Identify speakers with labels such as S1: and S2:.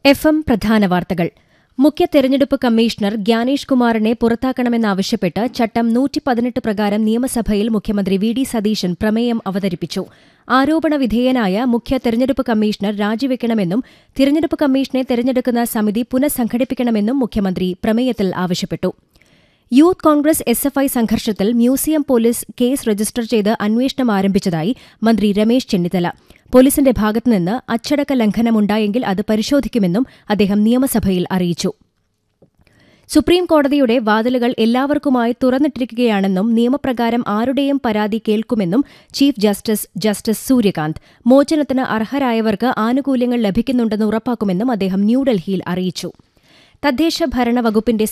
S1: F M പ്രധാന വാർത്തകൾ മുഖ്യ തെരഞ്ഞെടുപ്പ് കമ്മീഷണർ ഗ്യാനേഷ് കുമാറിനെ പുറത്താക്കണമെന്നാവശ്യപ്പെട്ട് ചട്ടം നൂറ്റി പതിനെട്ട് പ്രകാരം നിയമസഭയിൽ മുഖ്യമന്ത്രി വി ഡി സതീശൻ പ്രമേയം അവതരിപ്പിച്ചു ആരോപണ വിധേയനായ മുഖ്യ തെരഞ്ഞെടുപ്പ് കമ്മീഷണർ രാജിവെക്കണമെന്നും തിരഞ്ഞെടുപ്പ് കമ്മീഷനെ തെരഞ്ഞെടുക്കുന്ന സമിതി പുനഃസംഘടിപ്പിക്കണമെന്നും മുഖ്യമന്ത്രി പ്രമേയത്തിൽ ആവശ്യപ്പെട്ടു youth Congress S F I സംഘർഷത്തിൽ മ്യൂസിയം പോലീസ് കേസ് രജിസ്റ്റർ ചെയ്ത് അന്വേഷണം ആരംഭിച്ചതായി മന്ത്രി രമേശ് ചെന്നിത്തല പോലീസിന്റെ ഭാഗത്തുനിന്ന് അച്ചടക്ക ലംഘനമുണ്ടായെങ്കിൽ അത് പരിശോധിക്കുമെന്നും അദ്ദേഹം നിയമസഭയിൽ അറിയിച്ചു സുപ്രീം കോടതിയുടെ വാതിലുകൾ എല്ലാവർക്കുമായി തുറന്നിട്ടിരിക്കുകയാണെന്നും നിയമപ്രകാരം ആരുടെയും പരാതി കേൾക്കുമെന്നും ചീഫ് ജസ്റ്റിസ് ജസ്റ്റിസ് സൂര്യകാന്ത് മോചനത്തിന് അർഹരായവർക്ക് ആനുകൂല്യങ്ങൾ ലഭിക്കുന്നുണ്ടെന്ന് ഉറപ്പാക്കുമെന്നും അദ്ദേഹം ന്യൂഡൽഹിയിൽ അറിയിച്ചു തദ്ദേശ ഭരണ വകുപ്പിന്റെ